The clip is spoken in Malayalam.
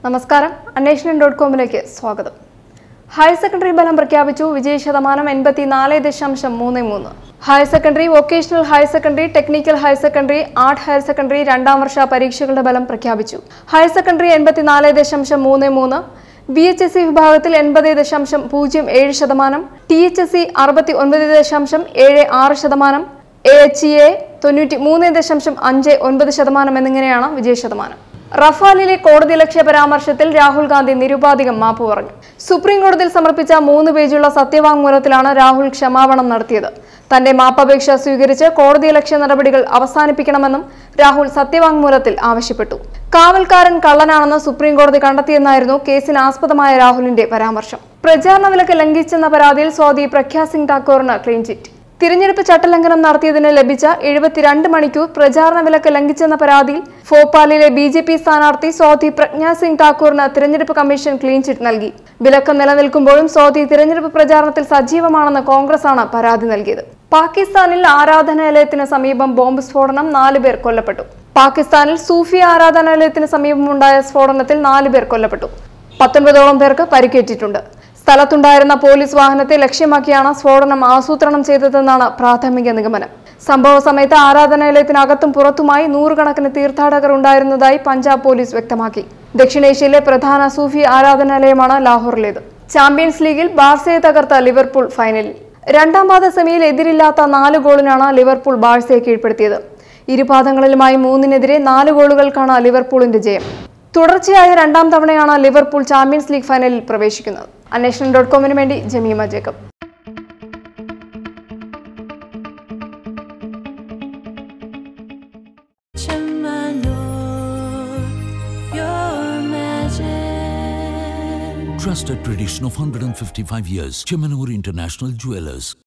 നമസ്കാരം അന്വേഷണം ഡോട്ട് കോമിലേക്ക് സ്വാഗതം ഹയർ സെക്കൻഡറി ഫലം പ്രഖ്യാപിച്ചു വിജയ ശതമാനം എൺപത്തിനാല് ദശാംശം മൂന്ന് മൂന്ന് higher secondary vocational higher secondary technical higher secondary art higher secondary രണ്ടാം വർഷ പരീക്ഷകളുടെ ഫലം പ്രഖ്യാപിച്ചു ഹയർ സെക്കൻഡറി എൺപത്തിനാല് ദശാംശം മൂന്ന് മൂന്ന് ബി എച്ച് എസ് സി വിഭാഗത്തിൽ എൺപത് ദശാംശം പൂജ്യം ഏഴ് ശതമാനം ടി എച്ച് എസ് സി അറുപത്തി ഒൻപത് ദശാംശം ഏഴ് ആറ് ശതമാനം എ എച്ച് എ തൊണ്ണൂറ്റി മൂന്ന് ദശാംശം അഞ്ച് ഒൻപത് ശതമാനം എന്നിങ്ങനെയാണ് വിജയ ശതമാനം റഫാലിലെ കോടതി ലക്ഷ്യ പരാമർശത്തിൽ രാഹുൽ ഗാന്ധി നിരുപാധികം മാപ്പ് പറഞ്ഞു സുപ്രീം കോടതിയിൽ സമർപ്പിച്ച മൂന്ന് പേജുള്ള സത്യവാങ്മൂലത്തിലാണ് രാഹുൽ ക്ഷമാപണം നടത്തിയത് തന്റെ മാപ്പപേക്ഷ സ്വീകരിച്ച് കോടതി ലക്ഷ്യ നടപടികൾ അവസാനിപ്പിക്കണമെന്നും രാഹുൽ സത്യവാങ്മൂലത്തിൽ ആവശ്യപ്പെട്ടു കാവൽക്കാരൻ കള്ളനാണെന്ന് സുപ്രീം കോടതി കണ്ടെത്തിയെന്നായിരുന്നു കേസിന് ആസ്പദമായ രാഹുലിന്റെ പരാമർശം പ്രചാരണ വിലക്ക് ലംഘിച്ചെന്ന പരാതിയിൽ സ്വാതി പ്രഖ്യാ സിംഗ് ഠാക്കൂറിന് ക്ലീൻ ചിറ്റ് തിരഞ്ഞെടുപ്പ് ചട്ടലംഘനം നടത്തിയതിന് ലഭിച്ച എഴുപത്തിരണ്ട് മണിക്കൂർ പ്രചാരണ വിലക്ക് ലംഘിച്ചെന്ന പരാതിയിൽ ഭോപ്പാലിലെ ബി ജെ പി സ്ഥാനാർത്ഥി സ്വാതി പ്രജ്ഞാ സിംഗ് ഠാക്കൂറിന് തിരഞ്ഞെടുപ്പ് കമ്മീഷൻ ക്ലീൻ ചിറ്റ് നൽകി വിലക്ക് നിലനിൽക്കുമ്പോഴും സ്വാതി തിരഞ്ഞെടുപ്പ് പ്രചാരണത്തിൽ സജീവമാണെന്ന് കോൺഗ്രസാണ് പരാതി നൽകിയത് പാകിസ്ഥാനിൽ ആരാധനാലയത്തിന് സമീപം ബോംബ് സ്ഫോടനം നാല് പേർ കൊല്ലപ്പെട്ടു പാകിസ്ഥാനിൽ സൂഫി ആരാധനാലയത്തിന് സമീപമുണ്ടായ സ്ഫോടനത്തിൽ നാല് പേർ കൊല്ലപ്പെട്ടു പത്തൊൻപതോളം പേർക്ക് പരിക്കേറ്റിട്ടുണ്ട് സ്ഥലത്തുണ്ടായിരുന്ന പോലീസ് വാഹനത്തെ ലക്ഷ്യമാക്കിയാണ് സ്ഫോടനം ആസൂത്രണം ചെയ്തതെന്നാണ് പ്രാഥമിക നിഗമനം സംഭവ സമയത്ത് ആരാധനാലയത്തിനകത്തും പുറത്തുമായി നൂറുകണക്കിന് തീർത്ഥാടകർ ഉണ്ടായിരുന്നതായി പഞ്ചാബ് പോലീസ് വ്യക്തമാക്കി ദക്ഷിണേഷ്യയിലെ പ്രധാന സൂഫി ആരാധനാലയമാണ് ലാഹോറിലേത് ചാമ്പ്യൻസ് ലീഗിൽ ബാർസയെ തകർത്ത ലിവർപൂൾ ഫൈനലിൽ രണ്ടാം പാദ സെമിയിൽ എതിരില്ലാത്ത നാല് ഗോളിനാണ് ലിവർപൂൾ ബാഴ്സയെ കീഴ്പ്പെടുത്തിയത് ഇരുപാദങ്ങളിലുമായി മൂന്നിനെതിരെ നാല് ഗോളുകൾക്കാണ് ലിവർപൂളിന്റെ ജയം തുടർച്ചയായ രണ്ടാം തവണയാണ് ലിവർപൂൾ ചാമ്പ്യൻസ് ലീഗ് ഫൈനലിൽ പ്രവേശിക്കുന്നത് അന്വേഷണം ഡോട്ട് കോമിന് വേണ്ടി Jameema Jacob Chamanur, your magic. Trusted tradition of 155 years. Chemanur International Jewelers.